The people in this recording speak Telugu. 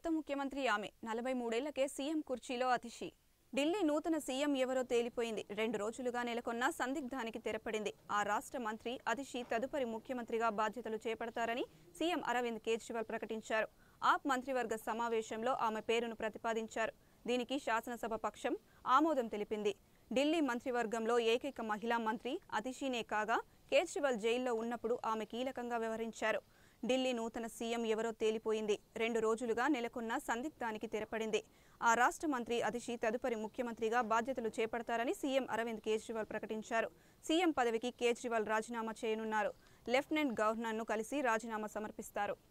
ముఖ్యమంత్రి ఆమె నలభై మూడేళ్లకే సీఎం కుర్చీలో అతిశి ఢిల్లీ నూతన సీఎం ఎవరో తేలిపోయింది రెండు రోజులుగా నెలకొన్న సందిగ్ధానికి తెరపడింది ఆ రాష్ట్ర మంత్రి అతిషి తదుపరి ముఖ్యమంత్రిగా బాధ్యతలు చేపడతారని సీఎం అరవింద్ కేజ్రీవాల్ ప్రకటించారు ఆప్ మంత్రివర్గ సమావేశంలో ఆమె పేరును ప్రతిపాదించారు దీనికి శాసనసభ పక్షం ఆమోదం తెలిపింది ఢిల్లీ మంత్రివర్గంలో ఏకైక మహిళా మంత్రి అతిషీనే కాగా కేజ్రీవాల్ జైల్లో ఉన్నప్పుడు ఆమె కీలకంగా వ్యవహరించారు ఢిల్లీ నూతన సీఎం ఎవరో తేలిపోయింది రెండు రోజులుగా నెలకొన్న సందిగ్ధానికి తెరపడింది ఆ రాష్ట్ర మంత్రి అతిషి తదుపరి ముఖ్యమంత్రిగా బాధ్యతలు చేపడతారని సీఎం అరవింద్ కేజ్రీవాల్ ప్రకటించారు సీఎం పదవికి కేజ్రీవాల్ రాజీనామా చేయనున్నారు లెఫ్టినెంట్ గవర్నర్ను కలిసి రాజీనామా సమర్పిస్తారు